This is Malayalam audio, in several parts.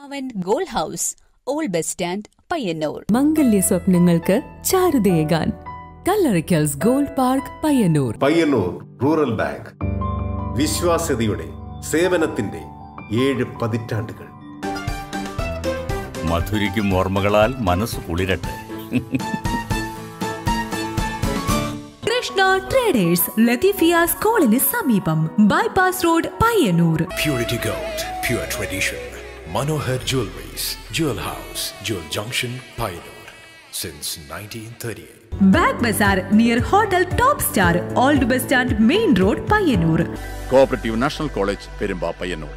അവൻ gold house old bus stand Payyanur മംഗല്യ സ്വപ്നങ്ങൾക്ക് ചാരുതയേകാൻ Kallarackals gold park Payyanur Payyanur rural bank വിശ്വാസ്യതയുടെ സേവനത്തിന്റെ ഏഴ് പതിറ്റാണ്ടുകൾ മധുരിക്കും ഓർമ്മകളാൽ മനസ്സ് കുളിരട്ടെ കൃഷ്ണ ട്രേഡേഴ്സ് ലത്തീഫിയ സ്കൂളിന് സമീപം bypass road Payyanur Purity Gold, pure tradition. Manohar Jewelries, Jewel House, Jewel Junction, Pioneer. Since 1938. Bag bazaar near hotel top star old bus stand main road Payyanur cooperative national college Perumba Payyanur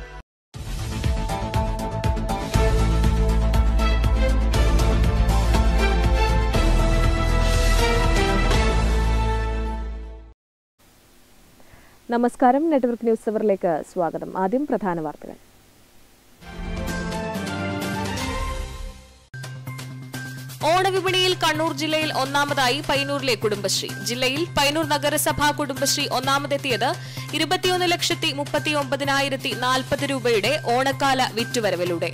നമസ്കാരം നെറ്റ്വർക്ക് ന്യൂസ് അവറിലേക്ക് സ്വാഗതം ആദ്യം പ്രധാന വാർത്തകൾ ഓണവിപണിയിൽ കണ്ണൂർ ജില്ലയിൽ ഒന്നാമതായി പയ്യന്നൂരിലെ കുടുംബശ്രീ ജില്ലയിൽ പയ്യന്നൂർ നഗരസഭാ കുടുംബശ്രീ ഒന്നാമതെത്തിയത് ഇരുപത്തിയൊന്ന് ലക്ഷത്തി മുപ്പത്തി ഒമ്പതിനായിരത്തി നാൽപ്പത് രൂപയുടെ ഓണക്കാല വിറ്റുവരവിലൂടെ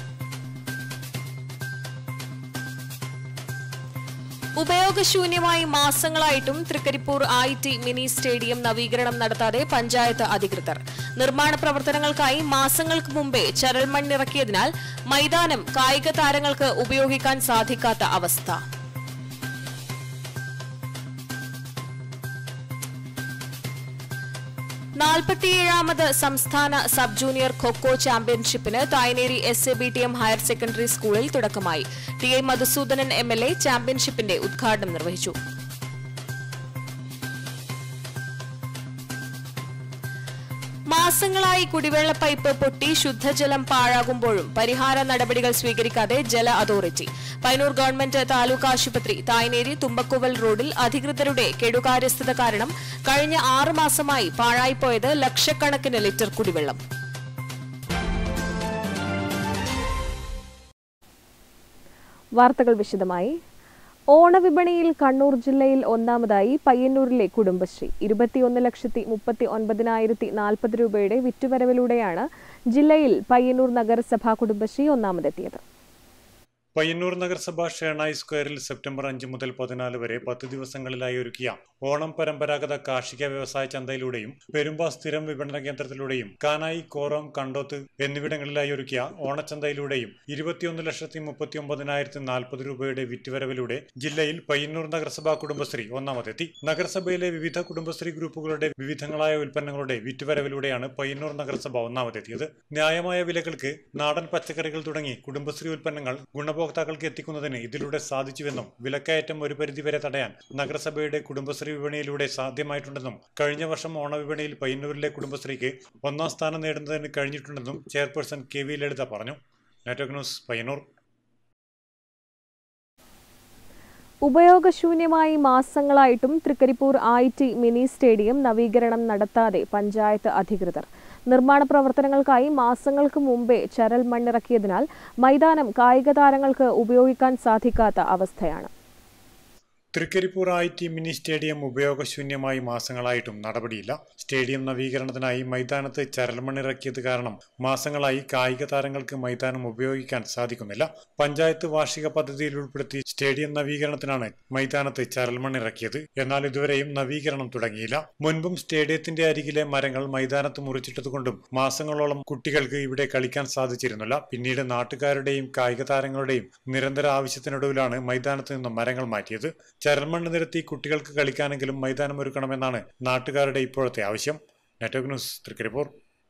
ഉപയോഗശൂന്യമായി മാസങ്ങളായിട്ടും Trikaripur I T mini stadium നവീകരണം നടത്താതെ പഞ്ചായത്ത് അധികൃതർ നിർമ്മാണ പ്രവർത്തനങ്ങൾക്കായി മാസങ്ങൾക്ക് മുമ്പേ ചരൽമണ്ണിറക്കിയതിനാൽ മൈതാനം കായിക താരങ്ങൾക്ക് ഉപയോഗിക്കാൻ സാധിക്കാത്ത അവസ്ഥ നാൽപ്പത്തിയേഴാമത് സംസ്ഥാന സബ് ജൂനിയർ ഖൊഖോ ചാമ്പ്യൻഷിപ്പിന് Thayineri S A B T M higher secondary സ്കൂളിൽ തുടക്കമായി T I Madhusoodanan M L A ചാമ്പ്യൻഷിപ്പിന്റെ ഉദ്ഘാടനം നിർവഹിച്ചു മാസങ്ങളായി കുടിവെള്ള പൈപ്പ് പൊട്ടി ശുദ്ധജലം പാഴാകുമ്പോഴും പരിഹാര നടപടികൾ സ്വീകരിക്കാതെ ജല അതോറിറ്റി പൈനൂർ ഗവൺമെന്റ് താലൂക്ക് ആശുപത്രി തായ്നേരി തുമ്പക്കുവൽ റോഡിൽ അധികൃതരുടെ കെടുകാര്യസ്ഥത കാരണം കഴിഞ്ഞ ആറ് മാസമായി പാഴായിപ്പോയത് ലക്ഷക്കണക്കിന് ലിറ്റർ കുടിവെള്ളം വാർത്തകൾ വിശദമായി ഓണവിപണിയിൽ കണ്ണൂർ ജില്ലയിൽ ഒന്നാമതായി പയ്യന്നൂരിലെ കുടുംബശ്രീ ഇരുപത്തിയൊന്ന് ലക്ഷത്തി മുപ്പത്തി ഒൻപതിനായിരത്തി നാൽപ്പത് രൂപയുടെ വിറ്റുവരവിലൂടെയാണ് ജില്ലയിൽ പയ്യന്നൂർ നഗരസഭാ കുടുംബശ്രീ ഒന്നാമതെത്തിയത് പയ്യന്നൂർ നഗരസഭ ഷേണായി സ്ക്വയറിൽ സെപ്റ്റംബർ അഞ്ച് മുതൽ പതിനാല് വരെ പത്ത് ദിവസങ്ങളിലായി ഒരുക്കിയ ഓണം പരമ്പരാഗത കാർഷിക വ്യവസായ ചന്തയിലൂടെയും പെരുമ്പ സ്ഥിരം വിപണന കേന്ദ്രത്തിലൂടെയും കാനായി കോറം കണ്ടോത്ത് എന്നിവിടങ്ങളിലായി ഒരുക്കിയ ഓണച്ചന്തയിലൂടെയും ഇരുപത്തിയൊന്ന് ലക്ഷത്തി മുപ്പത്തി ഒമ്പതിനായിരത്തി നാൽപ്പത് രൂപയുടെ വിറ്റുവരവിലൂടെ ജില്ലയിൽ പയ്യന്നൂർ നഗരസഭാ കുടുംബശ്രീ ഒന്നാമതെത്തി നഗരസഭയിലെ വിവിധ കുടുംബശ്രീ ഗ്രൂപ്പുകളുടെ വിവിധങ്ങളായ ഉൽപ്പന്നങ്ങളുടെ വിറ്റുവരവിലൂടെയാണ് പയ്യന്നൂർ നഗരസഭ ഒന്നാമതെത്തിയത് ന്യായമായ വിലകൾക്ക് നാടൻ പച്ചക്കറികൾ തുടങ്ങി കുടുംബശ്രീ ഉൽപ്പന്നങ്ങൾ ഗുണഭോക്താക്കൾക്ക് എത്തിക്കുന്നതിന് ഇതിലൂടെ സാധിച്ചുവെന്നും വിലക്കയറ്റം ഒരു പരിധിവരെ തടയാൻ നഗരസഭയുടെ കുടുംബശ്രീ വിപണിയിലൂടെ സാധ്യമായിട്ടുണ്ടെന്നും കഴിഞ്ഞ വർഷം ഓണവിപണിയിൽ പയ്യന്നൂരിലെ കുടുംബശ്രീക്ക് ഒന്നാം സ്ഥാനം നേടുന്നതിന് കഴിഞ്ഞിട്ടുണ്ടെന്നും ചെയർപേഴ്സൺ കെ വി ലളിത പറഞ്ഞു നെറ്റ്വർക്ക് ന്യൂസ് പയ്യന്നൂർ ഉപയോഗശൂന്യമായി മാസങ്ങളായിട്ടും Trikaripur I T mini stadium നവീകരണം നടത്താതെ പഞ്ചായത്ത് അധികൃതർ നിർമ്മാണ പ്രവർത്തനങ്ങൾക്കായി മാസങ്ങൾക്ക് മുമ്പേ ചരൽ മണ്ണിറക്കിയതിനാൽ മൈതാനം കായിക താരങ്ങൾക്ക് ഉപയോഗിക്കാൻ സാധിക്കാത്ത അവസ്ഥയാണ് Trikaripur I T mini stadium ഉപയോഗശൂന്യമായി മാസങ്ങളായിട്ടും നടപടിയില്ല സ്റ്റേഡിയം നവീകരണത്തിനായി മൈതാനത്ത് ചരൽമണ്ണിറക്കിയത് കാരണം മാസങ്ങളായി കായിക താരങ്ങൾക്ക് മൈതാനം ഉപയോഗിക്കാൻ സാധിക്കുന്നില്ല പഞ്ചായത്ത് വാർഷിക പദ്ധതിയിൽ ഉൾപ്പെടുത്തി സ്റ്റേഡിയം നവീകരണത്തിനാണ് മൈതാനത്ത് ചരൽമണ്ണിറക്കിയത് എന്നാൽ ഇതുവരെയും നവീകരണം തുടങ്ങിയില്ല മുൻപും സ്റ്റേഡിയത്തിന്റെ അരികിലെ മരങ്ങൾ മൈതാനത്ത് മുറിച്ചിട്ടതുകൊണ്ടും മാസങ്ങളോളം കുട്ടികൾക്ക് ഇവിടെ കളിക്കാൻ സാധിച്ചിരുന്നില്ല പിന്നീട് നാട്ടുകാരുടെയും കായിക താരങ്ങളുടെയും നിരന്തര ആവശ്യത്തിനൊടുവിലാണ് മൈതാനത്ത് നിന്ന് മരങ്ങൾ മാറ്റിയത് ചരൽമണ്ണ് നിരത്തി കുട്ടികൾക്ക് കളിക്കാനെങ്കിലും മൈതാനം ഒരുക്കണമെന്നാണ് നാട്ടുകാരുടെ ഇപ്പോഴത്തെ ആവശ്യം നെറ്റ്വർക്ക് ന്യൂസ് തൃക്കരിപ്പൂർ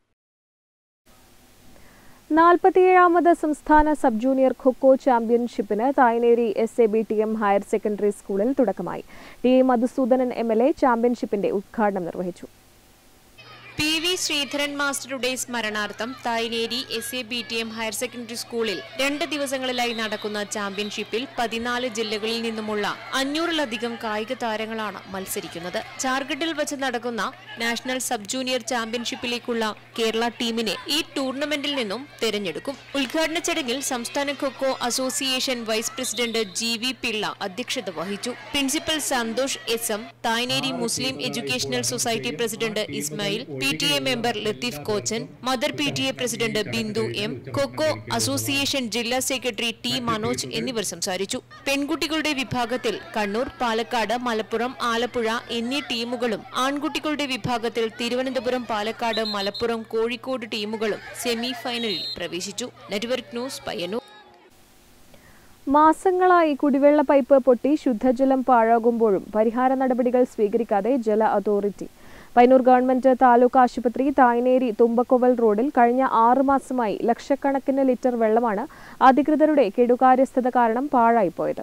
നാൽപ്പത്തിയേഴാമത് സംസ്ഥാന സബ് ജൂനിയർ ഖൊഖോ ചാമ്പ്യൻഷിപ്പിന് Thayineri S A B T M higher secondary സ്കൂളിൽ തുടക്കമായി T A Madhusoodanan M L A ചാമ്പ്യൻഷിപ്പിന്റെ ഉദ്ഘാടനം നിർവഹിച്ചു പി വി ശ്രീധരൻ മാസ്റ്ററുടെ സ്മരണാർത്ഥം Thayineri S A B T M higher secondary സ്കൂളിൽ രണ്ട് ദിവസങ്ങളിലായി നടക്കുന്ന ചാമ്പ്യൻഷിപ്പിൽ പതിനാല് ജില്ലകളിൽ നിന്നുമുള്ള അഞ്ഞൂറിലധികം കായിക താരങ്ങളാണ് മത്സരിക്കുന്നത് ചാർഗഡിൽ വെച്ച് നടക്കുന്ന നാഷണൽ സബ് ജൂനിയർ ചാമ്പ്യൻഷിപ്പിലേക്കുള്ള കേരള ടീമിനെ ഈ ടൂർണമെന്റിൽ നിന്നും തെരഞ്ഞെടുക്കും ഉദ്ഘാടന ചടങ്ങിൽ സംസ്ഥാന kho-kho association vice president G V Pillai അധ്യക്ഷത വഹിച്ചു principal Santhosh S M Thayineri Muslim educational society president Ismail P P T A member Latheef Kochan mother P T A president Bindu M kho-kho association ജില്ലാ സെക്രട്ടറി ടി മനോജ് എന്നിവർ സംസാരിച്ചു പെൺകുട്ടികളുടെ വിഭാഗത്തിൽ കണ്ണൂർ പാലക്കാട് മലപ്പുറം ആലപ്പുഴ എന്നീ ടീമുകളും ആൺകുട്ടികളുടെ വിഭാഗത്തിൽ തിരുവനന്തപുരം പാലക്കാട് മലപ്പുറം കോഴിക്കോട് ടീമുകളും സെമി ഫൈനലിൽ പ്രവേശിച്ചു നെറ്റ്വർക്ക് ന്യൂസ് പയ്യന്നൂർ മാസങ്ങളായി കുടിവെള്ള പൈപ്പ് പൊട്ടി ശുദ്ധജലം പാഴാകുമ്പോഴും പരിഹാര നടപടികൾ സ്വീകരിക്കാതെ ജല അതോറിറ്റി പൈനൂർ ഗവൺമെന്റ് താലൂക്ക് ആശുപത്രി തായ്നേരി തുമ്പക്കൊവൽ റോഡിൽ കഴിഞ്ഞ ആറു മാസമായി ലക്ഷക്കണക്കിന് ലിറ്റർ വെള്ളമാണ് അധികൃതരുടെ കെടുകാര്യസ്ഥത കാരണം പാഴായിപ്പോയത്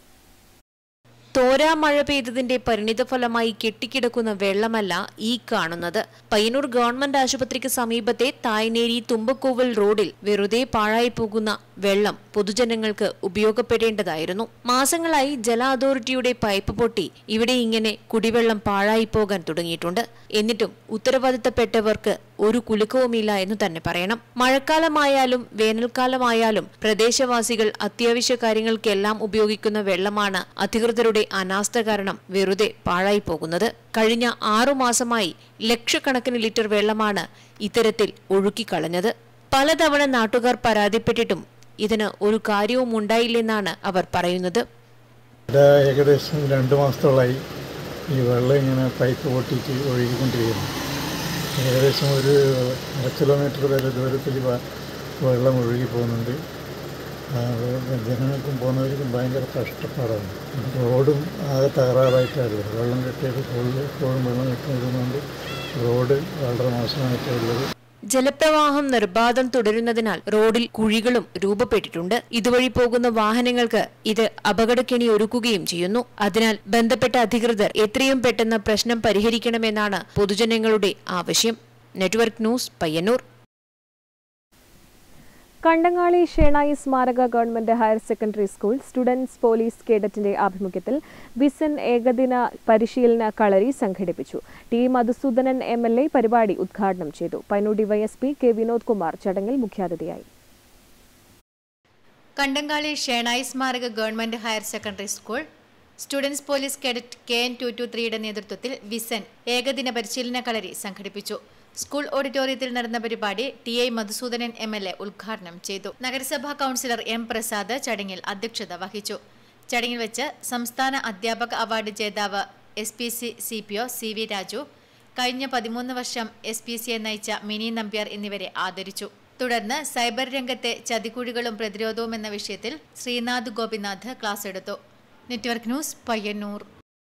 തോരാ മഴ പെയ്തതിന്റെ പരിണിതഫലമായി കെട്ടിക്കിടക്കുന്ന വെള്ളമല്ല ഈ കാണുന്നത് പയ്യന്നൂർ ഗവൺമെന്റ് ആശുപത്രിക്ക് സമീപത്തെ തായ്നേരി തുമ്പക്കോവൽ റോഡിൽ വെറുതെ പാഴായി പോകുന്ന വെള്ളം പൊതുജനങ്ങൾക്ക് ഉപയോഗപ്പെടേണ്ടതായിരുന്നു മാസങ്ങളായി ജല അതോറിറ്റിയുടെ പൈപ്പ് പൊട്ടി ഇവിടെ ഇങ്ങനെ കുടിവെള്ളം പാഴായി പോകാൻ തുടങ്ങിയിട്ടുണ്ട് എന്നിട്ടും ഉത്തരവാദിത്തപ്പെട്ടവർക്ക് ഒരു കുലുക്കവുമില്ല എന്ന് തന്നെ പറയണം മഴക്കാലമായാലും വേനൽക്കാലമായാലും പ്രദേശവാസികൾ അത്യാവശ്യ കാര്യങ്ങൾക്കെല്ലാം ഉപയോഗിക്കുന്ന വെള്ളമാണ് അധികൃതരുടെ അനാസ്ഥ കാരണം വെറുതെ പാഴായി പോകുന്നത് കഴിഞ്ഞ ആറു മാസമായി ലക്ഷക്കണക്കിന് ലിറ്റർ വെള്ളമാണ് ഇത്തരത്തിൽ ഒഴുക്കിക്കളഞ്ഞത് പലതവണ നാട്ടുകാർ പരാതിപ്പെട്ടിട്ടും ഇതിന് ഒരു കാര്യവും ഉണ്ടായില്ലെന്നാണ് അവർ പറയുന്നത് ഇവിടെ ഏകദേശം രണ്ട് മാസത്തോളമായി ഈ വെള്ളം ഇങ്ങനെ പൈപ്പ് പൊട്ടിച്ച് ഒഴുകിക്കൊണ്ടിരിക്കുന്നു ഏകദേശം ഒരു അര കിലോമീറ്റർ വരെ ദൂരത്തിൽ വ- വെള്ളം ഒഴുകി പോകുന്നുണ്ട് ആ, ജനങ്ങൾക്കും പോകുന്നവർക്കും ഭയങ്കര കഷ്ടപ്പാടാണ് റോഡും ആകെ തകരാറായിട്ടാണ് വെള്ളം കെട്ടിയത് ഫുള്ള് എപ്പോഴും വെള്ളം കെട്ടിയതുകൊണ്ട് റോഡ് വളരെ മോശമായിട്ടുള്ളത് ജലപ്രവാഹം നിർബാധം തുടരുന്നതിനാൽ റോഡിൽ കുഴികളും രൂപപ്പെട്ടിട്ടുണ്ട് ഇതുവഴി പോകുന്ന വാഹനങ്ങൾക്ക് ഇത് അപകടക്കെണി ഒരുക്കുകയും ചെയ്യുന്നു അതിനാൽ ബന്ധപ്പെട്ട അധികൃതർ എത്രയും പെട്ടെന്ന് പ്രശ്നം പരിഹരിക്കണമെന്നാണ് പൊതുജനങ്ങളുടെ ആവശ്യം നെറ്റ്വർക്ക് ന്യൂസ് പയ്യന്നൂർ കണ്ടങ്ങാളി ഷേണായി സ്മാരക government higher secondary school students police കേഡറ്റിന്റെ ആഭിമുഖ്യത്തിൽ വിസൻ ഏകദിന പരിശീലന കളരി സംഘടിപ്പിച്ചു T Madhusoodanan M L A പരിപാടി ഉദ്ഘാടനം ചെയ്തു പൈനൂർ ഡിവൈഎസ്പി കെ വിനോദ് കുമാർ ചടങ്ങിൽ മുഖ്യാതിഥിയായി കണ്ടങ്കാളി ഷേണായി സ്മാരക government higher secondary school students police cadet K N two two ത്രീയുടെ നേതൃത്വത്തിൽ വിസൻ ഏകദിന പരിശീലന കളരി സംഘടിപ്പിച്ചു സ്കൂൾ ഓഡിറ്റോറിയത്തിൽ നടന്ന പരിപാടി T I Madhusoodanan M L A ഉദ്ഘാടനം ചെയ്തു നഗരസഭാ കൗൺസിലർ എം പ്രസാദ് ചടങ്ങിൽ അധ്യക്ഷത വഹിച്ചു ചടങ്ങിൽ വെച്ച് സംസ്ഥാന അധ്യാപക അവാർഡ് ജേതാവ് S P C C P O C V Raju കഴിഞ്ഞ പതിമൂന്ന് വർഷം എസ് പി സിയെ നയിച്ച മിനി നമ്പ്യാർ എന്നിവരെ ആദരിച്ചു തുടർന്ന് സൈബർ രംഗത്തെ ചതിക്കുഴികളും പ്രതിരോധവും എന്ന വിഷയത്തിൽ ശ്രീനാഥ് ഗോപിനാഥ് ക്ലാസ് എടുത്തു network news Payyanur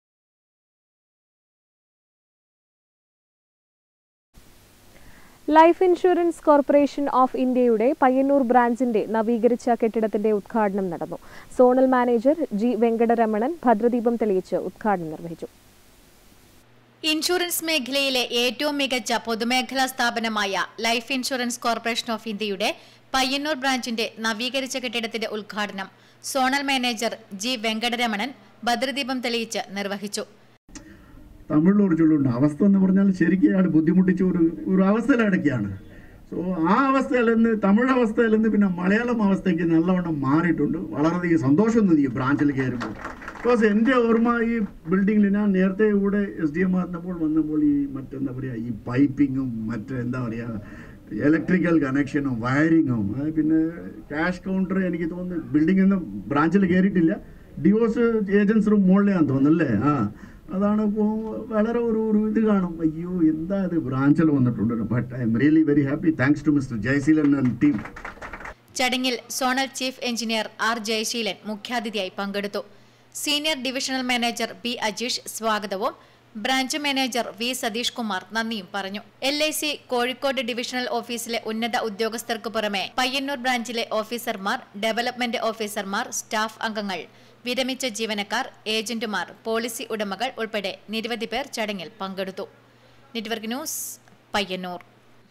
life insurance corporation of ഇന്ത്യയുടെ പയ്യന്നൂർ ബ്രാഞ്ചിന്റെ നവീകരിച്ച കെട്ടിടത്തിന്റെ ഉദ്ഘാടനം നടന്നു സോണൽ മാനേജർ ജി വെങ്കടരമണൻ ഭദ്രദീപം തെളിയിച്ച് ഉദ്ഘാടനം നിർവഹിച്ചു ഇൻഷുറൻസ് മേഖലയിലെ ഏറ്റവും മികച്ച പൊതുമേഖലാ സ്ഥാപനമായ ലൈഫ് ഇൻഷുറൻസ് കോർപ്പറേഷൻ ഓഫ് ഇന്ത്യയുടെ പയ്യന്നൂർ ബ്രാഞ്ചിന്റെ നവീകരിച്ച കെട്ടിടത്തിന്റെ ഉദ്ഘാടനം സോണൽ മാനേജർ ജി വെങ്കടരമണൻ ഭദ്രദീപം തെളിയിച്ച് നിർവഹിച്ചു തമിഴിൽ ഒരു ചൊല്ലുണ്ട് അവസ്ഥ എന്ന് പറഞ്ഞാൽ ശരിക്കും അയാൾ ബുദ്ധിമുട്ടിച്ച ഒരു ഒരു അവസ്ഥയിലടക്കുകയാണ് സോ ആ അവസ്ഥയിൽ നിന്ന് തമിഴ് അവസ്ഥയിൽ നിന്ന് പിന്നെ മലയാളം അവസ്ഥയ്ക്ക് നല്ലവണ്ണം മാറിയിട്ടുണ്ട് വളരെയധികം സന്തോഷം തോന്നി ഈ ബ്രാഞ്ചിൽ കയറുമ്പോൾ ബിക്കോസ് എൻ്റെ ഓർമ്മ ഈ ബിൽഡിങ്ങിൽ ഞാൻ നേരത്തെ ഇവിടെ എസ് ഡി എം ആയിരുന്നപ്പോൾ വന്നപ്പോൾ ഈ മറ്റെന്താ പറയുക ഈ പൈപ്പിങ്ങും മറ്റ് എന്താ പറയുക ഇലക്ട്രിക്കൽ കണക്ഷനും വയറിങ്ങും അത് പിന്നെ ക്യാഷ് കൗണ്ടർ എനിക്ക് തോന്നുന്നു ബിൽഡിംഗ് ഒന്നും ബ്രാഞ്ചിൽ കയറിയിട്ടില്ല ഡിവോഴ്സ് ഏജൻസി മുകളിലാന്ന് തോന്നുന്നല്ലേ ആ അതാണ് ഇപ്പോൾ വളരെ ഒരു ഒരു ഇത് കാണും അയ്യോ എന്താ ഇത് ബ്രാഞ്ചിൽ വന്നിട്ടുണ്ട് but I'm really very happy thanks to mister Jayaseelan and team ചടങ്ങിൽ zonal chief engineer R Jayaseelan മുഖ്യാതിഥിയായി പങ്കെടുത്തു senior divisional manager B Ajeesh സ്വാഗതവും branch manager V Satheesh Kumar നന്ദിയും പറഞ്ഞു L I C Kozhikode divisional ഓഫീസിലെ ഉന്നത ഉദ്യോഗസ്ഥർക്ക് പുറമെ പയ്യന്നൂർ ബ്രാഞ്ചിലെ ഓഫീസർമാർ ഡെവലപ്മെന്റ് ഓഫീസർമാർ സ്റ്റാഫ് അംഗങ്ങൾ വിരമിച്ച ജീവനക്കാർ ഏജന്റുമാർ പോളിസി ഉടമകൾ ഉൾപ്പെടെ നിരവധി പേർ ചടങ്ങിൽ പങ്കെടുത്തു നെറ്റ്വർക്ക് ന്യൂസ് പയ്യന്നൂർ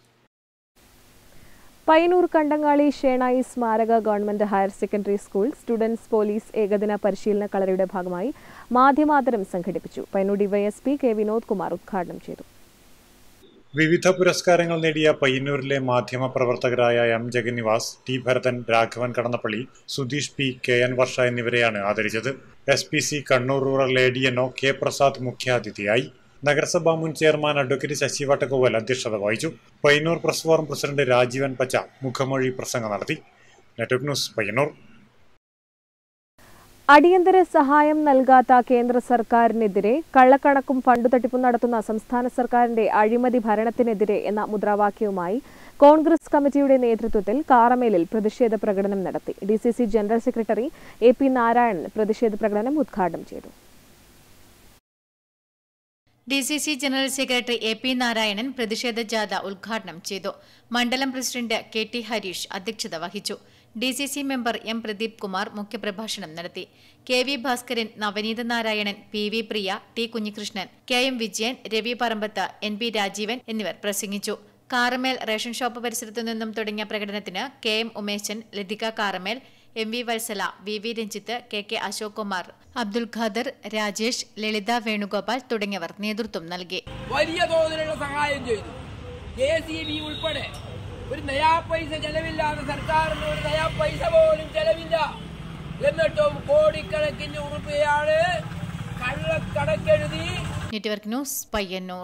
പയ്യന്നൂർ കണ്ടങ്ങാളി ഷേണായി സ്മാരക government higher secondary school students police ഏകദിന പരിശീലന കളരിയുടെ ഭാഗമായി മാധ്യമാതരം സംഘടിപ്പിച്ചു പയ്യന്നൂർ ഡിവൈഎസ്പി കെ വിനോദ് കുമാർ ഉദ്ഘാടനം ചെയ്തു വിവിധ പുരസ്കാരങ്ങൾ നേടിയ പയ്യന്നൂരിലെ മാധ്യമ പ്രവർത്തകരായ M Jagannivas T Bharathan Raghavan Kadannappalli Sudheesh P K N Varsha എന്നിവരെയാണ് ആദരിച്ചത് S P C Kannur rural A D N O K Prasad മുഖ്യാതിഥിയായി നഗരസഭാ മുൻ ചെയർമാൻ അഡ്വക്കേറ്റ് ശശി വട്ടക്കോവൽ അധ്യക്ഷത വഹിച്ചു Payyanur press forum president Rajeevan പച്ച മുഖമൊഴി പ്രസംഗം നടത്തി നെറ്റ്വർക്ക് ന്യൂസ് പയ്യന്നൂർ അടിയന്തര സഹായം നൽകാത്ത കേന്ദ്ര സർക്കാരിനെതിരെ കള്ളക്കണക്കും ഫണ്ട് തട്ടിപ്പും നടത്തുന്ന സംസ്ഥാന സർക്കാരിന്റെ അഴിമതി ഭരണത്തിനെതിരെ എന്ന മുദ്രാവാക്യവുമായി കോൺഗ്രസ് കമ്മിറ്റിയുടെ നേതൃത്വത്തിൽ കാറമേലിൽ പ്രതിഷേധ പ്രകടനം നടത്തി D C C general secretary A P Narayanan പ്രതിഷേധ പ്രകടനം ഉദ്ഘാടനം ചെയ്തു D C C general secretary A P Narayanan പ്രതിഷേധ ജാഥ ഉദ്ഘാടനം ചെയ്തു മണ്ഡലം പ്രസിഡന്റ് കെ ടി ഹരീഷ് അധ്യക്ഷത വഹിച്ചു D C C member M Pradeep Kumar മുഖ്യപ്രഭാഷണം നടത്തി K V Bhaskaran Navaneetha Narayanan P V Priya T Kunhikrishnan K M Vijayan Ravi Parambath N P Rajeevan എന്നിവർ പ്രസംഗിച്ചു കാറമേൽ റേഷൻ ഷോപ്പ് പരിസരത്തു നിന്നും തുടങ്ങിയ പ്രകടനത്തിന് K M Umeshan Lathika Karamel M V Valsala V V Ranjith K K Ashok Kumar Abdul Khader Rajesh Lalitha Venugopal തുടങ്ങിയവർ നേതൃത്വം നൽകി വലിയ തോതിലുള്ള സഹായം ചെയ്തു കെ സി ബി ഉൾപ്പെടെ ഒരു നയാ പൈസ ചെലവില്ലാതെ സർക്കാരിന് ഒരു നയാ പൈസ പോലും ചെലവില്ല എന്നിട്ടും കോടിക്കണക്കിന് ഉറുപ്പിയാണ് കള്ളക്കണക്കെഴുതി നെറ്റ്വർക്ക് ന്യൂസ് പയ്യന്നൂർ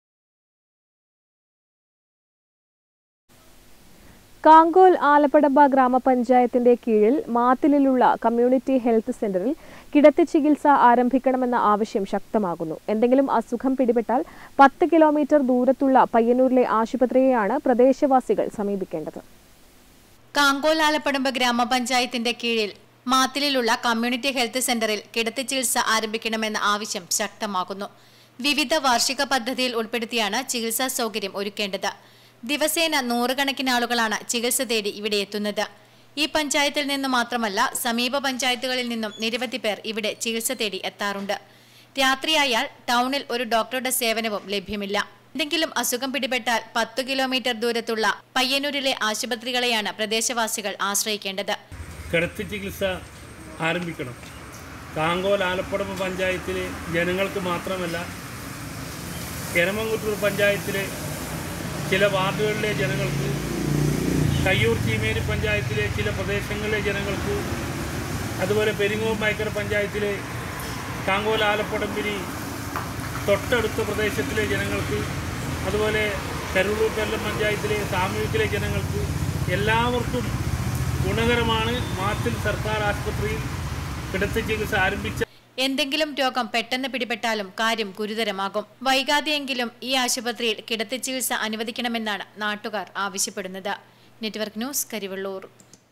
കാങ്കോൽ ആലപ്പടമ്പ ഗ്രാമപഞ്ചായത്തിന്റെ കീഴിൽ മാത്തിലുള്ള കമ്മ്യൂണിറ്റി ഹെൽത്ത് സെന്ററിൽ കിടത്തി ചികിത്സ ആരംഭിക്കണമെന്ന ആവശ്യം ശക്തമാകുന്നു എന്തെങ്കിലും അസുഖം പിടിപെട്ടാൽ പത്ത് കിലോമീറ്റർ ദൂരത്തുള്ള പയ്യന്നൂരിലെ ആശുപത്രിയെയാണ് പ്രദേശവാസികൾ സമീപിക്കേണ്ടത് കാങ്കോൽ ആലപ്പടമ്പ് ഗ്രാമപഞ്ചായത്തിന്റെ കീഴിൽ മാത്തിലുള്ള കമ്മ്യൂണിറ്റി ഹെൽത്ത് സെന്ററിൽ കിടത്തി ചികിത്സ ആരംഭിക്കണമെന്ന ആവശ്യം ശക്തമാകുന്നു വിവിധ വാർഷിക പദ്ധതിയിൽ ഉൾപ്പെടുത്തിയാണ് ചികിത്സാ സൗകര്യം ഒരുക്കേണ്ടത് ദിവസേന നൂറുകണക്കിന് ആളുകളാണ് ചികിത്സ തേടി ഇവിടെ എത്തുന്നത് ഈ പഞ്ചായത്തിൽ നിന്ന് മാത്രമല്ല സമീപ പഞ്ചായത്തുകളിൽ നിന്നും നിരവധി പേർ ഇവിടെ ചികിത്സ തേടി എത്താറുണ്ട് രാത്രിയായാൽ ടൗണിൽ ഒരു ഡോക്ടറുടെ സേവനവും ലഭ്യമില്ല എന്തെങ്കിലും അസുഖം പിടിപെട്ടാൽ പത്തു കിലോമീറ്റർ ദൂരത്തുള്ള പയ്യന്നൂരിലെ ആശുപത്രികളെയാണ് പ്രദേശവാസികൾ ആശ്രയിക്കേണ്ടത് കിടത്തി ചികിത്സ ആരംഭിക്കണം കാങ്കോൽ ആലപ്പുഴ പഞ്ചായത്തിലെ ജനങ്ങൾക്ക് മാത്രമല്ല എരമംകുറ്റൂർ പഞ്ചായത്തിലെ ചില വാർഡുകളിലെ ജനങ്ങൾക്ക് കയ്യൂർ ചീമേരി പഞ്ചായത്തിലെ ചില പ്രദേശങ്ങളിലെ ജനങ്ങൾക്ക് അതുപോലെ പെരിങ്ങോം മൈക്കര പഞ്ചായത്തിലെ കാങ്കോൽ ആലപ്പടമ്പിനി തൊട്ടടുത്ത പ്രദേശത്തിലെ ജനങ്ങൾക്ക് അതുപോലെ കരുളൂർ കൊല്ലം പഞ്ചായത്തിലെ സാമൂഹികത്തിലെ ജനങ്ങൾക്ക് എല്ലാവർക്കും ഗുണകരമാണ് മാത്തിൽ സർക്കാർ ആശുപത്രിയിൽ കിടത്തി ചികിത്സ ആരംഭിച്ച എന്തെങ്കിലും രോഗം പെട്ടെന്ന് പിടിപെട്ടാലും കാര്യം ഗുരുതരമാകും വൈകാതെയെങ്കിലും ഈ ആശുപത്രിയിൽ കിടത്തി ചികിത്സ അനുവദിക്കണമെന്നാണ് നാട്ടുകാർ ആവശ്യപ്പെടുന്നത് നെറ്റ്വർക്ക് ന്യൂസ് കരിവള്ളൂർ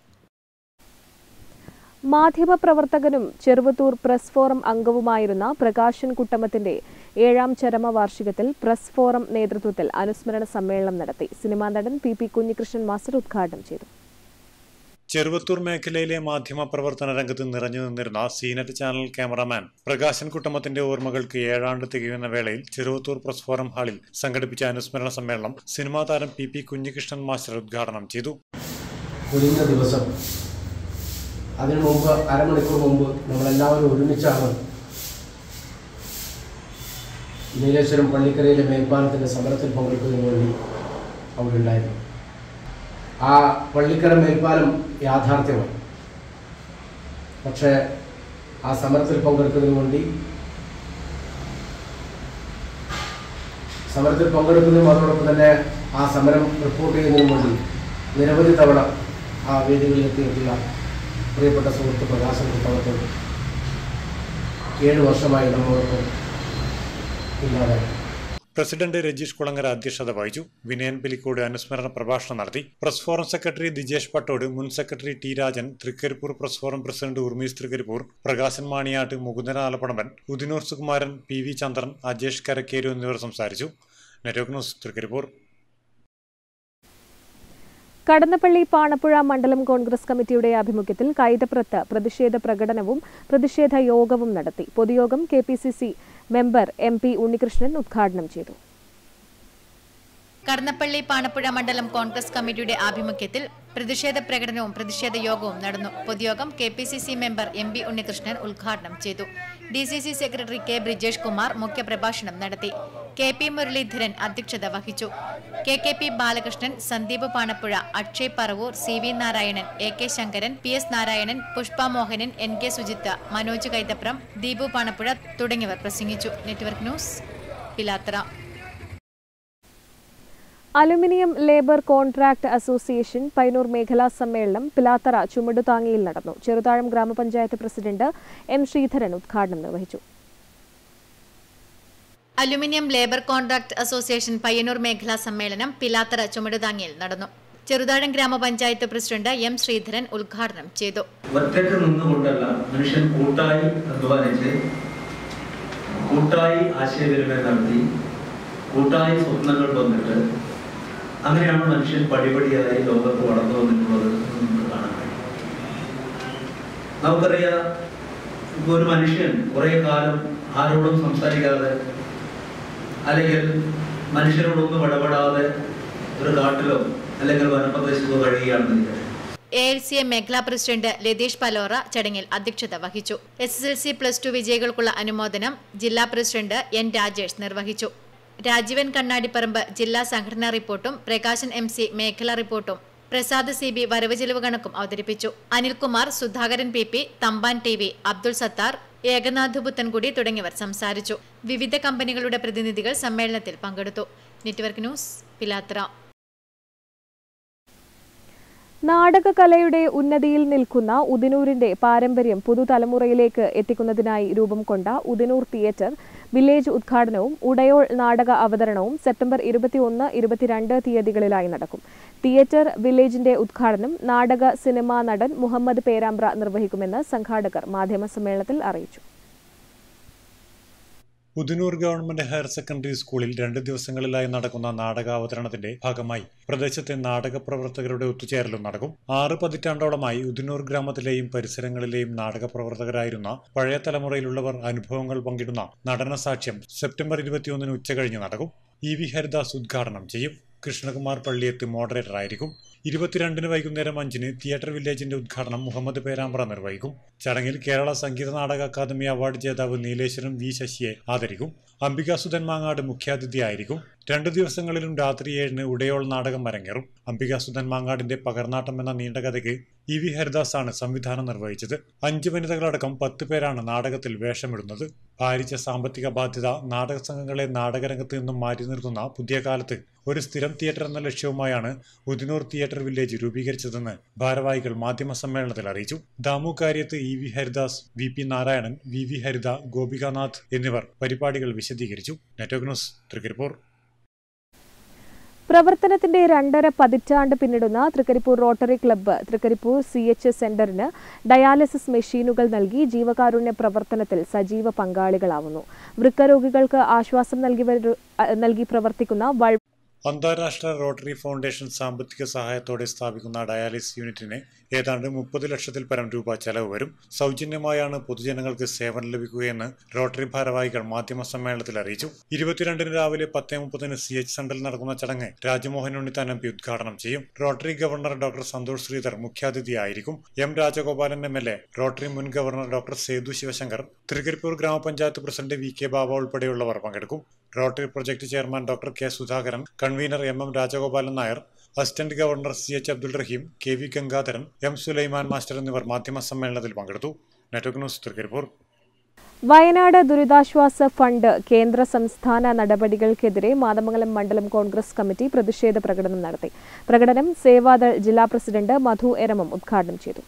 മാധ്യമപ്രവർത്തകനും ചെറുവത്തൂർ പ്രസ് ഫോറം അംഗവുമായിരുന്ന പ്രകാശൻ കുട്ടമത്തിന്റെ ഏഴാം ചരമവാർഷികത്തിൽ പ്രസ് ഫോറം നേതൃത്വത്തിൽ അനുസ്മരണ സമ്മേളനം നടത്തി സിനിമാ നടൻ പി പി കുഞ്ഞികൃഷ്ണൻ മാസ്റ്റർ ഉദ്ഘാടനം ചെയ്തു ചെറുവത്തൂർ മേഖലയിലെ മാധ്യമ പ്രവർത്തന രംഗത്ത് നിറഞ്ഞു നിന്നിരുന്ന സീനറ്റ് ചാനൽ ക്യാമറാമാൻ പ്രകാശൻ കുട്ടമത്തിന്റെ ഓർമ്മകൾക്ക് ഏഴാണ്ട് തികയുന്ന വേളയിൽ ചെറുവത്തൂർ പ്രസ് ഫോറം ഹാളിൽ സംഘടിപ്പിച്ച അനുസ്മരണ സമ്മേളനം സിനിമാ താരം പി പി കുഞ്ഞികൃഷ്ണൻ മാസ്റ്റർ ഉദ്ഘാടനം ചെയ്തു ഒഴിഞ്ഞ ദിവസം അതിനു മുമ്പ് അരമണിക്കൂർ മുമ്പ് നമ്മളെല്ലാവരും ഒരുമിച്ചാണ് നീലേശ്വരം പള്ളിക്കരയിലെ മേൽപ്പാലത്തിൻ്റെ സമരത്തിൽ പങ്കെടുക്കുന്നതിന് വേണ്ടി അവിടെ ഉണ്ടായിരുന്നു ആ പള്ളിക്കര മേൽപ്പാലം യാഥാർത്ഥ്യമായി പക്ഷേ ആ സമരത്തിൽ പങ്കെടുക്കുന്നതിന് വേണ്ടി സമരത്തിൽ പങ്കെടുക്കുന്നതിനും അതോടൊപ്പം തന്നെ ആ സമരം റിപ്പോർട്ട് ചെയ്യുന്നതിനും വേണ്ടി നിരവധി തവണ ആ വേദികളിൽ എത്തിയിട്ടുള്ള പ്രിയപ്പെട്ട സുഹൃത്ത് പ്രകാശൻ കുട്ടവത്തിൽ ഏഴ് വർഷമായി നമ്മളോടൊപ്പം ഇല്ലാതായി പ്രസിഡന്റ് രജീഷ് കുളങ്ങര അധ്യക്ഷത വഹിച്ചു വിനയൻ പിലിക്കോട് അനുസ്മരണ പ്രഭാഷണം നടത്തി press forum secretary Dijesh Pattod മുൻ secretary T Rajan Trikaripur press forum president Urmees Trikaripur Prakashan Maniyat Mukundan Alappadamban Udinur Sukumaran P V Chandran Ajesh Karakkeru എന്നിവർ സംസാരിച്ചു നെറ്റ്വർക്ക് ന്യൂസ് തൃക്കരിപ്പൂർ കടന്നപ്പള്ളി പാണപ്പുഴ മണ്ഡലം കോൺഗ്രസ് കമ്മിറ്റിയുടെ ആഭിമുഖ്യത്തിൽ കൈതപ്രത്ത് പ്രതിഷേധ പ്രകടനവും പ്രതിഷേധ യോഗവും നടത്തി പൊതുയോഗം K P C C member M P Unnikrishnan ഉദ്ഘാടനം ചെയ്തു കടന്നപ്പള്ളി പാണപ്പുഴ മണ്ഡലം കോൺഗ്രസ് കമ്മിറ്റിയുടെ ആഭിമുഖ്യത്തിൽ പ്രതിഷേധ പ്രകടനവും പ്രതിഷേധ യോഗവും നടന്നു പൊതുയോഗം K P C C member M P Unnikrishnan ഉദ്ഘാടനം ചെയ്തു D C C secretary K Brijesh Kumar മുഖ്യപ്രഭാഷണം നടത്തി കെ പി മുരളീധരൻ അധ്യക്ഷത വഹിച്ചു K K P Balakrishnan Sandeep Panappuzha Akshay Paravur C V Narayanan A K Sankaran P S Narayanan Pushpa Mohanan N K Sujith Manoj Kaithapram Deepu Panappuzha തുടങ്ങിയവർ പ്രസംഗിച്ചു network news Pilathara aluminium labour contract association Painur മേഖലാ സമ്മേളനം പിലാത്തറ ചുമടുതാങ്ങിയിൽ നടന്നു ചെറുതാഴം ഗ്രാമപഞ്ചായത്ത് പ്രസിഡന്റ് എം ശ്രീധരൻ ഉദ്ഘാടനം നിർവഹിച്ചു aluminium labour contract association Payyanur മേഖലാ സമ്മേളനം പിലാത്തറ ചുമടുതാങ്ങിയിൽ നടന്നു ചെറുതാഴം ഗ്രാമപഞ്ചായത്ത് പ്രസിഡന്റ് എം ശ്രീധരൻ ഉദ്ഘാടനം ചെയ്തു ഒറ്റയ്ക്ക് നിന്നുകൊണ്ടല്ല മനുഷ്യൻ കൂട്ടായി അധ്വാനിച്ച് കൂട്ടായി ആശയവിനിമയം നടത്തി കൂട്ടായി സ്വപ്നങ്ങൾ വന്നിട്ട് അങ്ങനെയാണ് മനുഷ്യൻ പടിപടിയായി ലോകത്ത് വളർന്നു വന്നിട്ടുള്ളത് എന്ന് നമുക്ക് കാണാൻ കഴിയും നമുക്കറിയാം ഇപ്പൊ ഒരു മനുഷ്യൻ കുറെ കാലം ആരോടും സംസാരിക്കാതെ അല്ലെങ്കിൽ മനുഷ്യരോടൊന്നും ഇടപെടാതെ ഒരു കാട്ടിലോ അല്ലെങ്കിൽ വനപ്രദേശത്തോ കഴിയുകയാണെന്ന് വിചാരിക്കും എ എൽ സി എം മേഖലാ പ്രസിഡന്റ് ലതീഷ് പലോറ ചടങ്ങിൽ അധ്യക്ഷത വഹിച്ചു S S L C plus two വിജയികൾക്കുള്ള അനുമോദനം ജില്ലാ പ്രസിഡന്റ് എൻ രാജേഷ് നിർവഹിച്ചു രാജീവൻ കണ്ണാടിപ്പറമ്പ് ജില്ലാ സംഘടനാ റിപ്പോർട്ടും പ്രകാശൻ എം സി മേഖലാ റിപ്പോർട്ടും പ്രസാദ് സി ബി വരവ് ചെലവ് കണക്കും അവതരിപ്പിച്ചു Anilkumar Sudhakaran P P Thampan T V Abdul Sathar Ekanath Puthenkudi തുടങ്ങിയവർ സംസാരിച്ചു വിവിധ കമ്പനികളുടെ പ്രതിനിധികൾ സമ്മേളനത്തിൽ പങ്കെടുത്തു നെറ്റ്വർക്ക് ന്യൂസ് പിലാത്ര നാടകകലയുടെ ഉന്നതിയിൽ നിൽക്കുന്ന ഉദിനൂരിന്റെ പാരമ്പര്യം പുതുതലമുറയിലേക്ക് എത്തിക്കുന്നതിനായി രൂപം കൊണ്ട ഉദിനൂർ തിയേറ്റർ വില്ലേജ് ഉദ്ഘാടനവും ഉടയോൾ നാടക അവതരണവും സെപ്റ്റംബർ ഇരുപത്തിയൊന്ന് ഇരുപത്തിരണ്ട് തീയതികളിലായി നടക്കും തിയേറ്റർ വില്ലേജിന്റെ ഉദ്ഘാടനം നാടക സിനിമാ നടൻ മുഹമ്മദ് പേരാമ്പ്ര നിർവഹിക്കുമെന്ന് സംഘാടകർ മാധ്യമസമ്മേളനത്തിൽ അറിയിച്ചു ഉദിനൂർ ഗവൺമെന്റ് ഹയർ സെക്കൻഡറി സ്കൂളിൽ രണ്ട് ദിവസങ്ങളിലായി നടക്കുന്ന നാടകാവതരണത്തിന്റെ ഭാഗമായി പ്രദേശത്തെ നാടക പ്രവർത്തകരുടെ ഒത്തുചേരലും നടക്കും ആറ് പതിറ്റാണ്ടോളമായി ഉദിനൂർ ഗ്രാമത്തിലെയും പരിസരങ്ങളിലെയും നാടക പ്രവർത്തകരായിരുന്ന പഴയ തലമുറയിലുള്ളവർ അനുഭവങ്ങൾ പങ്കിടുന്ന നടന സാക്ഷ്യം സെപ്റ്റംബർ ഇരുപത്തിയൊന്നിന് ഉച്ചകഴിഞ്ഞ് നടക്കും ഇ വി ഹരിദാസ് ഉദ്ഘാടനം ചെയ്യും കൃഷ്ണകുമാർ പള്ളിയത്ത് മോഡറേറ്റർ ആയിരിക്കും ഇരുപത്തിരണ്ടിന് വൈകുന്നേരം അഞ്ചിന് തിയേറ്റർ വില്ലേജിന്റെ ഉദ്ഘാടനം മുഹമ്മദ് പേരാമ്പ്ര നിർവഹിക്കും ചടങ്ങിൽ കേരള സംഗീത നാടക അക്കാദമി അവാർഡ് ജേതാവ് നീലേശ്വരം വി ശശിയെ ആദരിക്കും അംബികാസുധൻ മാങ്ങാട് മുഖ്യാതിഥിയായിരിക്കും രണ്ടു ദിവസങ്ങളിലും രാത്രി ഏഴിന് ഉടയോൾ നാടകം അരങ്ങേറും അംബികാസുധൻ മാങ്ങാടിന്റെ പകർനാട്ടം എന്ന നീണ്ട കഥയ്ക്ക് ഇ വി ഹരിദാസ് ആണ് സംവിധാനം നിർവഹിച്ചത് അഞ്ച് വനിതകളടക്കം പത്ത് പേരാണ് നാടകത്തിൽ വേഷമിടുന്നത് ഭാരിച്ച സാമ്പത്തിക ബാധ്യത നാടക സംഘങ്ങളെ നാടകരംഗത്ത് നിന്നും മാറ്റി നിർത്തുന്ന പുതിയ കാലത്ത് ഒരു സ്ഥിരം തിയേറ്റർ എന്ന ലക്ഷ്യവുമായാണ് ഉദിനൂർ തിയേറ്റർ വില്ലേജ് രൂപീകരിച്ചതെന്ന് ഭാരവാഹികൾ മാധ്യമ സമ്മേളനത്തിൽ അറിയിച്ചു Damu Karyath E V Haridas V P Narayanan V V Haritha Gopikanath എന്നിവർ പരിപാടികൾ വിശദീകരിച്ചു നെറ്റ്വർക്ക് ന്യൂസ് തൃക്കരിപ്പൂർ പ്രവർത്തനത്തിന്റെ രണ്ടര പതിറ്റാണ്ട് പിന്നിടുന്ന Trikaripur Rotary club Trikaripur C H സെന്ററിന് ഡയാലിസിസ് മെഷീനുകൾ നൽകി ജീവകാരുണ്യ പ്രവർത്തനത്തിൽ സജീവ പങ്കാളികളാവുന്നു വൃക്കരോഗികൾക്ക് ആശ്വാസം നൽകി വരു- നൽകി പ്രവർത്തിക്കുന്ന വൾ അന്താരാഷ്ട്ര റോട്ടറി ഫൗണ്ടേഷൻ സാമ്പത്തിക സഹായത്തോടെ സ്ഥാപിക്കുന്ന ഡയാലിസിസ് യൂണിറ്റിന് ഏതാണ്ട് മുപ്പത് ലക്ഷത്തിൽ പരം രൂപ ചെലവ് വരും സൗജന്യമായാണ് പൊതുജനങ്ങൾക്ക് സേവനം ലഭിക്കുകയെന്ന് റോട്ടറി ഭാരവാഹികൾ മാധ്യമ സമ്മേളനത്തിൽ അറിയിച്ചു ഇരുപത്തിരണ്ടിന് രാവിലെ പത്തേ മുപ്പതിന് സി എച്ച് സെന്ററിൽ നടക്കുന്ന ചടങ്ങ് രാജ്മോഹൻ ഉണ്ണിത്താൻ എം പി ഉദ്ഘാടനം ചെയ്യും Rotary governor doctor Santhosh Sreedhar മുഖ്യാതിഥിയായിരിക്കും M Rajagopalan M L A Rotary മുൻ ഗവർണർ ഡോക്ടർ സേതു ശിവശങ്കർ തൃക്കരിപ്പൂർ ഗ്രാമപഞ്ചായത്ത് പ്രസിഡന്റ് വി കെ ബാബ ഉൾപ്പെടെയുള്ളവർ പങ്കെടുക്കും Rotary project chairman doctor K Sudhakaran convener M M Rajagopalan Nair assistant governor C H Abdul Rahim K V Gangadharan M Sulaiman master എന്നിവർ മാധ്യമ സമ്മേളനത്തിൽ പങ്കെടുത്തു നെറ്റ്വർക്ക് ന്യൂസ് തൃക്കരിപ്പൂർ വയനാട് ദുരിതാശ്വാസ ഫണ്ട് കേന്ദ്ര സംസ്ഥാന നടപടികൾക്കെതിരെ മാതമംഗലം മണ്ഡലം കോൺഗ്രസ് കമ്മിറ്റി പ്രതിഷേധ പ്രകടനം നടത്തി പ്രകടനം സേവാദൾ ജില്ലാ പ്രസിഡന്റ് മധു എരമം ഉദ്ഘാടനം ചെയ്തു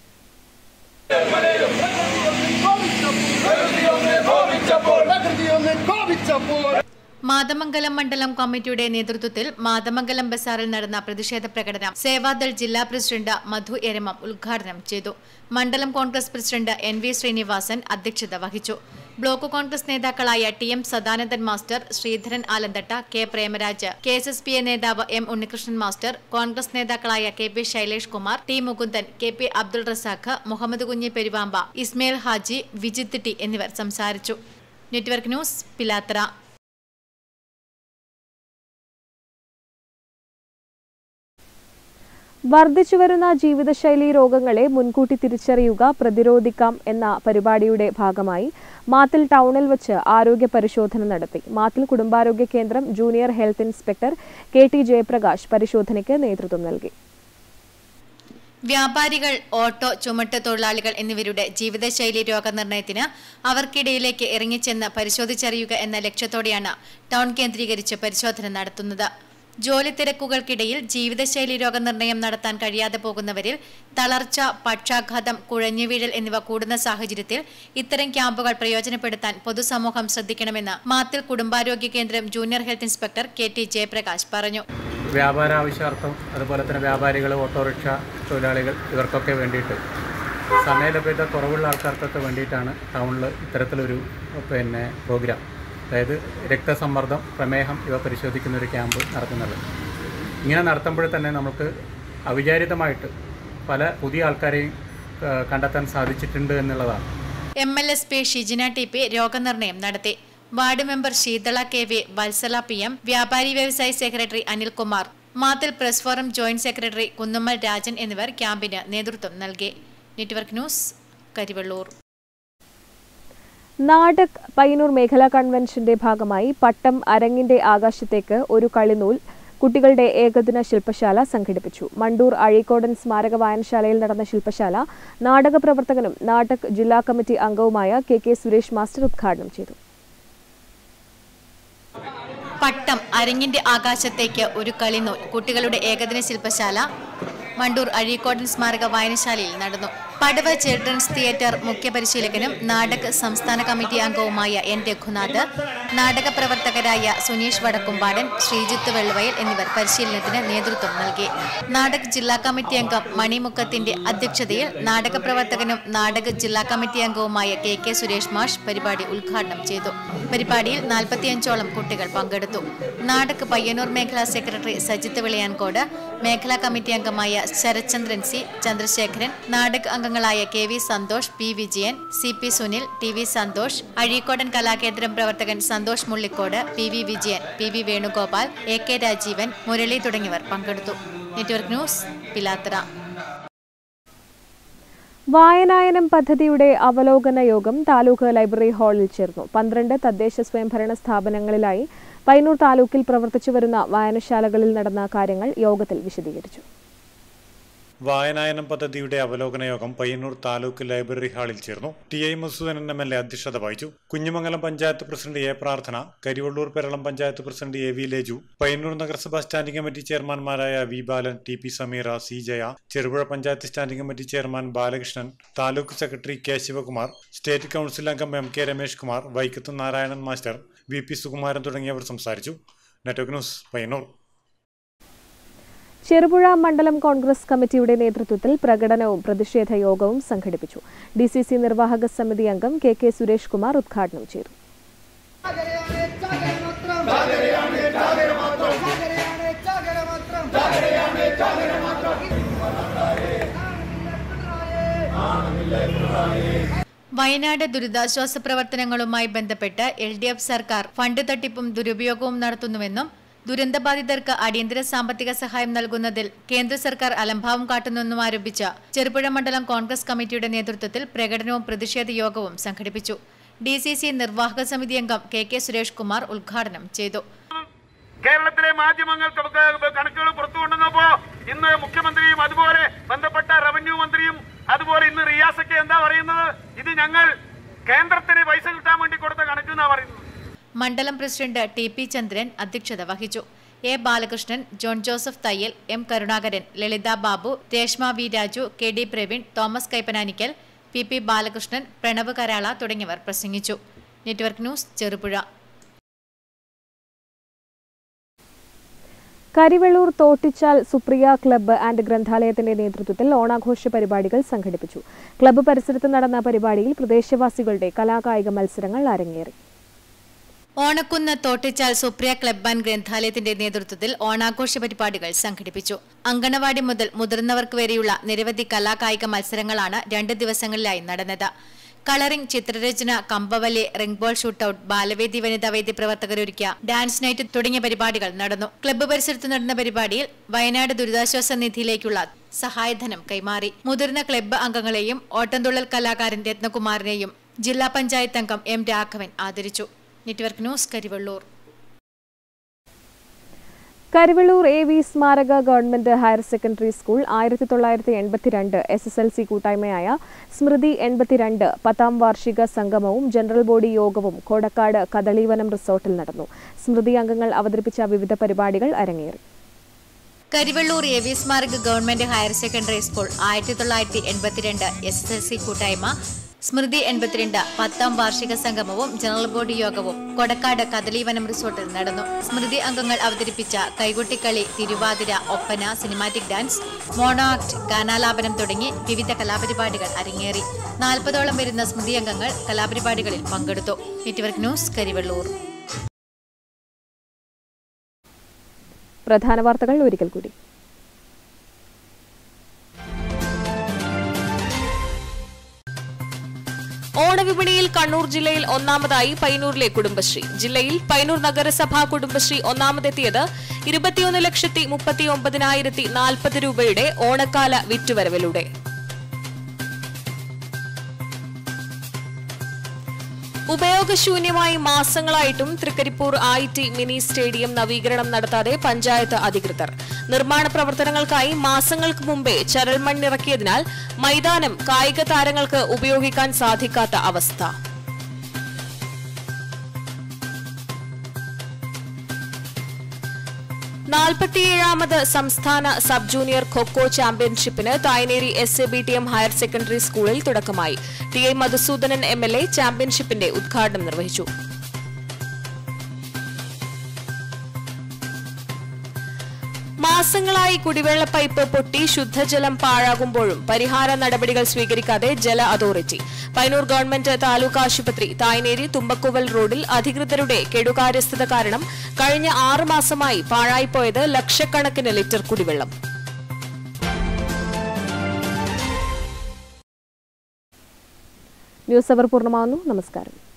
മാതമംഗലം മണ്ഡലം കമ്മിറ്റിയുടെ നേതൃത്വത്തിൽ മാതമംഗലം ബസാറിൽ നടന്ന പ്രതിഷേധ പ്രകടനം സേവാദൾ ജില്ലാ പ്രസിഡന്റ് മധു എരമം ഉദ്ഘാടനം ചെയ്തു മണ്ഡലം Congress president N V Sreenivasan അധ്യക്ഷത വഹിച്ചു ബ്ലോക്ക് കോൺഗ്രസ് നേതാക്കളായ T M Sadanandan master Sreedharan Alanthatta K Premaraj K S S P A നേതാവ് എം ഉണ്ണികൃഷ്ണൻ മാസ്റ്റർ കോൺഗ്രസ് നേതാക്കളായ K P Shailesh Kumar T Mukundan K P Abdul Razak Muhammad Kunhi Peruvamba Ismail Haji Vijith T എന്നിവർ സംസാരിച്ചു നെറ്റ്വർക്ക് ന്യൂസ് പിലാത്തറ വർദ്ധിച്ചുവരുന്ന ജീവിതശൈലി രോഗങ്ങളെ മുൻകൂട്ടി തിരിച്ചറിയുക പ്രതിരോധിക്കാം എന്ന പരിപാടിയുടെ ഭാഗമായി മാത്തിൽ ടൗണിൽ വച്ച് ആരോഗ്യ പരിശോധന നടത്തി മാത്തിൽ കുടുംബാരോഗ്യ കേന്ദ്രം junior health inspector K T Jayaprakash പരിശോധനയ്ക്ക് നേതൃത്വം നൽകി വ്യാപാരികൾ ഓട്ടോ ചുമട്ട് തൊഴിലാളികൾ എന്നിവരുടെ ജീവിതശൈലി രോഗനിർണയത്തിന് അവർക്കിടയിലേക്ക് ഇറങ്ങിച്ചെന്ന് പരിശോധിച്ചറിയുക എന്ന ലക്ഷ്യത്തോടെയാണ് ടൗൺ കേന്ദ്രീകരിച്ച് പരിശോധന നടത്തുന്നത് ജോലി തിരക്കുകൾക്കിടയിൽ ജീവിതശൈലി രോഗനിർണയം നടത്താൻ കഴിയാതെ പോകുന്നവരിൽ തളർച്ച പക്ഷാഘാതം കുഴഞ്ഞുവീഴൽ എന്നിവ കൂടുന്ന സാഹചര്യത്തിൽ ഇത്തരം ക്യാമ്പുകൾ പ്രയോജനപ്പെടുത്താൻ പൊതുസമൂഹം ശ്രദ്ധിക്കണമെന്ന് മാത്തിൽ കുടുംബാരോഗ്യ കേന്ദ്രം junior health inspector K T Jayaprakash പറഞ്ഞു വ്യാപാര ആവശ്യാർത്ഥം അതുപോലെ തന്നെ വ്യാപാരികൾ ഓട്ടോറിക്ഷ തൊഴിലാളികൾ ഇവർക്കൊക്കെ വേണ്ടിയിട്ട് സമയലഭ്യത കുറവുള്ള ആൾക്കാർക്കൊക്കെ വേണ്ടിയിട്ടാണ് ടൗണിൽ ഇത്തരത്തിലൊരു പിന്നെ പ്രോഗ്രാം അതായത് രക്തസമ്മർദ്ദം പ്രമേഹം ഇവ പരിശോധിക്കുന്ന ഒരു ക്യാമ്പ് നടത്തുന്നത് ഇങ്ങനെ നടത്തുമ്പോൾ തന്നെ നമുക്ക് അവിചാരിതമായിട്ട് പല പുതിയ ആൾക്കാരെയും ആ, കണ്ടെത്താൻ സാധിച്ചിട്ടുണ്ട് എന്നുള്ളതാണ് M L S P Shijina T P രോഗനിർണയം നടത്തി ward member Sheethala K V Vatsala P M വ്യാപാരി വ്യവസായി secretary Anilkumar Mathil press forum joint secretary Kunnummal Rajan എന്നിവർ ക്യാമ്പിന് നേതൃത്വം നൽകി നെറ്റ്വർക്ക് ന്യൂസ് കരിവള്ളൂർ നാടക് പയ്യന്നൂർ മേഖലാ കൺവെൻഷന്റെ ഭാഗമായി പട്ടം അരങ്ങിന്റെ ആകാശത്തേക്ക് ഒരു കളിനൂൽ കുട്ടികളുടെ ഏകദിന ശില്പശാല സംഘടിപ്പിച്ചു മണ്ടൂർ അഴീക്കോടൻ സ്മാരക വായനശാലയിൽ നടന്ന ശില്പശാല നാടക പ്രവർത്തകനും നാടക് ജില്ലാ കമ്മിറ്റി അംഗവുമായ കെ കെ സുരേഷ് മാസ്റ്റർ ഉദ്ഘാടനം ചെയ്തു പട്ടം അരങ്ങിന്റെ ആകാശത്തേക്ക് ഒരു കളിനൂൽ കുട്ടികളുടെ ഏകദിന ശില്പശാല മണ്ടൂർ അഴീക്കോടൻ സ്മാരക വായനശാലയിൽ നടന്നു പടവ ചിൽഡ്രൻസ് തിയേറ്റർ മുഖ്യപരിശീലകനും നാടക സംസ്ഥാന കമ്മിറ്റി അംഗവുമായ എൻ രഘുനാഥ് നാടക പ്രവർത്തകരായ സുനീഷ് വടക്കുംപാടൻ ശ്രീജിത്ത് വെള്ളുവയൽ എന്നിവർ പരിശീലനത്തിന് നേതൃത്വം നൽകി നാടക ജില്ലാ കമ്മിറ്റി അംഗം മണിമുക്കത്തിന്റെ അധ്യക്ഷതയിൽ നാടക പ്രവർത്തകനും നാടക ജില്ലാ കമ്മിറ്റി അംഗവുമായ കെ കെ സുരേഷ് മാഷ് പരിപാടി ഉദ്ഘാടനം ചെയ്തു പരിപാടിയിൽ നാൽപ്പത്തിയഞ്ചോളം കുട്ടികൾ പങ്കെടുത്തു നാടക പയ്യന്നൂർ മേഖലാ സെക്രട്ടറി സജിത്ത് വിളയാൻകോട് മേഖലാ കമ്മിറ്റി അംഗമായ ശരത്ചന്ദ്രൻ സി ചന്ദ്രശേഖരൻ നാടക അംഗങ്ങളായ K V Santhosh P Vijayan C P Sunil T V Santhosh Azhikodan കലാകേന്ദ്രം പ്രവർത്തകൻ Santhosh Mullikode P V Vijayan P V Venugopal A K Rajeevan Murali തുടങ്ങിയവർ പങ്കെടുത്തു നെറ്റ്വർക്ക് ന്യൂസ് പിലാത്തറ വായനായനം പദ്ധതിയുടെ അവലോകന യോഗം താലൂക്ക് ലൈബ്രറി ഹാളിൽ ചേർന്നു പന്ത്രണ്ട് തദ്ദേശ സ്വയംഭരണ സ്ഥാപനങ്ങളിലായി പയ്യന്നൂർ താലൂക്കിൽ പ്രവർത്തിച്ചുവരുന്ന വായനശാലകളിൽ നടന്ന കാര്യങ്ങൾ യോഗത്തിൽ വിശദീകരിച്ചു വായനായനം പദ്ധതിയുടെ അവലോകന യോഗം പയ്യന്നൂർ താലൂക്ക് ലൈബ്രറി ഹാളിൽ ചേർന്നു T I Masoodan M L A അധ്യക്ഷത വഹിച്ചു Kunhimangalam panchayat president A Prarthana Karivellur Peralam panchayat president A V Leju Payyanur നഗരസഭാ സ്റ്റാൻഡിംഗ് കമ്മിറ്റി ചെയർമാൻമാരായ V Balan T P Sameera C Jaya Cherupuzha panchayat standing committee chairman Balakrishnan taluk secretary K Sivakumar state council അംഗം M K Ramesh Kumar Vaikkath Narayanan master V P Sukumaran തുടങ്ങിയവർ സംസാരിച്ചു നെറ്റ്വർക്ക് ന്യൂസ് പയ്യന്നൂർ ചെറുപുഴ മണ്ഡലം കോൺഗ്രസ് കമ്മിറ്റിയുടെ നേതൃത്വത്തിൽ പ്രകടനവും പ്രതിഷേധ യോഗവും സംഘടിപ്പിച്ചു ഡി സി സി നിർവാഹക സമിതി അംഗം കെ കെ സുരേഷ് കുമാർ ഉദ്ഘാടനം ചെയ്തു വയനാട് ദുരിതാശ്വാസ പ്രവർത്തനങ്ങളുമായി ബന്ധപ്പെട്ട് എൽ ഡി എഫ് സർക്കാർ ഫണ്ട് തട്ടിപ്പും ദുരുപയോഗവും നടത്തുന്നുവെന്നും ദുരന്തബാധിതർക്ക് അടിയന്തര സാമ്പത്തിക സഹായം നൽകുന്നതിൽ കേന്ദ്ര സർക്കാർ അലംഭാവം കാട്ടുന്നെന്നും ആരോപിച്ച ചെറുപുഴ മണ്ഡലം കോൺഗ്രസ് കമ്മിറ്റിയുടെ നേതൃത്വത്തിൽ പ്രകടനവും പ്രതിഷേധ യോഗവും സംഘടിപ്പിച്ചു ഡി സി സി നിർവാഹക സമിതി അംഗം കെ കെ സുരേഷ് കുമാർ ഉദ്ഘാടനം ചെയ്തു കേരളത്തിലെ മാധ്യമങ്ങൾ കണക്കുകൾ പുറത്തു കൊണ്ടുവന്നപ്പോ ഇന്ന് മുഖ്യമന്ത്രിയും അതുപോലെ ബന്ധപ്പെട്ട റവന്യൂ മന്ത്രിയും അതുപോലെ ഇന്ന് റിയാസൊക്കെ എന്താ പറയുന്നത് ഇത് ഞങ്ങൾ കേന്ദ്രത്തിന് പൈസ കിട്ടാൻ വേണ്ടി കൊടുത്ത കണക്ക് എന്നാ പറയുന്നത് മണ്ഡലം പ്രസിഡന്റ് ടി പി ചന്ദ്രൻ അധ്യക്ഷത വഹിച്ചു A Balakrishnan John Joseph Thayyil M Karunakaran Lalitha Babu Reshma V Raju K D Praveen Thomas Kaippananikkal P P Balakrishnan Pranav Karala തുടങ്ങിയവർ പ്രസംഗിച്ചു network news Cherupuzha Karivellur Thottichal Supriya club and ഗ്രന്ഥാലയത്തിന്റെ നേതൃത്വത്തിൽ ഓണാഘോഷ പരിപാടികൾ സംഘടിപ്പിച്ചു ക്ലബ്ബ് പരിസരത്ത് നടന്ന പരിപാടിയിൽ പ്രദേശവാസികളുടെ കലാകായിക മത്സരങ്ങൾ അരങ്ങേറി ഓണക്കുന്ന് തോട്ടിച്ചാൽ സുപ്രിയ ക്ലബ് ആൻഡ് ഗ്രന്ഥാലയത്തിന്റെ നേതൃത്വത്തിൽ ഓണാഘോഷ പരിപാടികൾ സംഘടിപ്പിച്ചു അങ്കണവാടി മുതൽ മുതിർന്നവർക്ക് വരെയുള്ള നിരവധി കലാകായിക മത്സരങ്ങളാണ് രണ്ട് ദിവസങ്ങളിലായി നടന്നത് കളറിംഗ് ചിത്രരചന കമ്പവലി റിംഗ് ബോൾ ഷൂട്ടൌട്ട് ബാലവേദി വനിതാവേദി പ്രവർത്തകരൊരുക്കിയ ഡാൻസ് നൈറ്റ് തുടങ്ങിയ പരിപാടികൾ നടന്നു ക്ലബ്ബ് പരിസരത്ത് നടന്ന പരിപാടിയിൽ വയനാട് ദുരിതാശ്വാസ നിധിയിലേക്കുള്ള സഹായധനം കൈമാറി മുതിർന്ന ക്ലബ്ബ് അംഗങ്ങളെയും ഓട്ടംതുള്ളൽ കലാകാരൻ രത്നകുമാറിനെയും ജില്ലാ പഞ്ചായത്ത് അംഗം എം രാഘവൻ ആദരിച്ചു network news Karivellur Karuvellur A V സ്മാരക ഗവൺമെന്റ് ഹയർ സെക്കൻഡറി സ്കൂൾ ആയിരത്തി തൊള്ളായിരത്തി എൺപത്തിരണ്ട് എസ് എസ് എൽ സി കൂട്ടായ്മയായ സ്മൃതി എൺപത്തിരണ്ട് പത്താം വാർഷിക സംഗമവും ജനറൽ ബോഡി യോഗവും കോടക്കാട് കദളീവനം റിസോർട്ടിൽ നടന്നു സ്മൃതി അംഗങ്ങൾ അവതരിപ്പിച്ച വിവിധ പരിപാടികൾ അരങ്ങേറി കരിവള്ളൂർ എ വി സ്മാരക ഗവൺമെന്റ് ഹയർ സെക്കൻഡറി സ്കൂൾ ആയിരത്തി തൊള്ളായിരത്തി എൺപത്തിരണ്ട് എസ് എസ് എൽ സി കൂട്ടായ്മ സ്മൃതി എൺപത്തിരണ്ട് പത്താം വാർഷിക സംഗമവും ജനറൽ ബോഡി യോഗവും കൊടക്കാട് കദലീവനം റിസോർട്ടിൽ നടന്നു സ്മൃതി അംഗങ്ങൾ അവതരിപ്പിച്ച Kaikottikali Thiruvathira Oppana cinematic dance mono act ഗാനാലാപനം തുടങ്ങി വിവിധ കലാപരിപാടികൾ അരങ്ങേറി നാൽപ്പതോളം വരുന്ന സ്മൃതി അംഗങ്ങൾ കലാപരിപാടികളിൽ പങ്കെടുത്തു നെറ്റ്വർക്ക് ന്യൂസ് കരിവള്ളൂർ പ്രധാന വാർത്തകൾ ഒരിക്കൽ കൂടി ഓണവിപണിയിൽ കണ്ണൂർ ജില്ലയിൽ ഒന്നാമതായി പയ്യന്നൂരിലെ കുടുംബശ്രീ ജില്ലയിൽ പയ്യന്നൂർ നഗരസഭാ കുടുംബശ്രീ ഒന്നാമതെത്തിയത് ഇരുപത്തിയൊന്ന് ലക്ഷത്തി മുപ്പത്തി ഒമ്പതിനായിരത്തി നാൽപ്പത് രൂപയുടെ ഓണക്കാല വിറ്റുവരവിലൂടെ ഉപയോഗശൂന്യമായി മാസങ്ങളായിട്ടും Trikaripur I T mini stadium നവീകരണം നടത്താതെ പഞ്ചായത്ത് അധികൃതർ നിർമ്മാണ പ്രവർത്തനങ്ങൾക്കായി മാസങ്ങൾക്ക് മുമ്പേ ചരൽമണ്ണിറക്കിയതിനാൽ മൈതാനം കായിക താരങ്ങൾക്ക് ഉപയോഗിക്കാൻ സാധിക്കാത്ത അവസ്ഥ നാൽപ്പത്തിയേഴാമത് സംസ്ഥാന സബ് ജൂനിയർ ഖൊഖോ ചാമ്പ്യൻഷിപ്പിന് Thayineri S A B T M higher secondary സ്കൂളിൽ തുടക്കമായി T A Madhusoodanan M L A ചാമ്പ്യൻഷിപ്പിന്റെ ഉദ്ഘാടനം നിർവഹിച്ചു മാസങ്ങളായി കുടിവെള്ള പൈപ്പ് പൊട്ടി ശുദ്ധജലം പാഴാകുമ്പോഴും പരിഹാര നടപടികൾ സ്വീകരിക്കാതെ ജല അതോറിറ്റി പൈനൂർ ഗവൺമെന്റ് താലൂക്ക് ആശുപത്രി തായ്നേരി തുമ്പക്കുവൽ റോഡിൽ അധികൃതരുടെ കെടുകാര്യസ്ഥത കാരണം കഴിഞ്ഞ ആറ് മാസമായി പാഴായിപ്പോയത് ലക്ഷക്കണക്കിന് ലിറ്റർ കുടിവെള്ളം ന്യൂസ് അവർ പൂർണ്ണമാവുന്നു നമസ്കാരം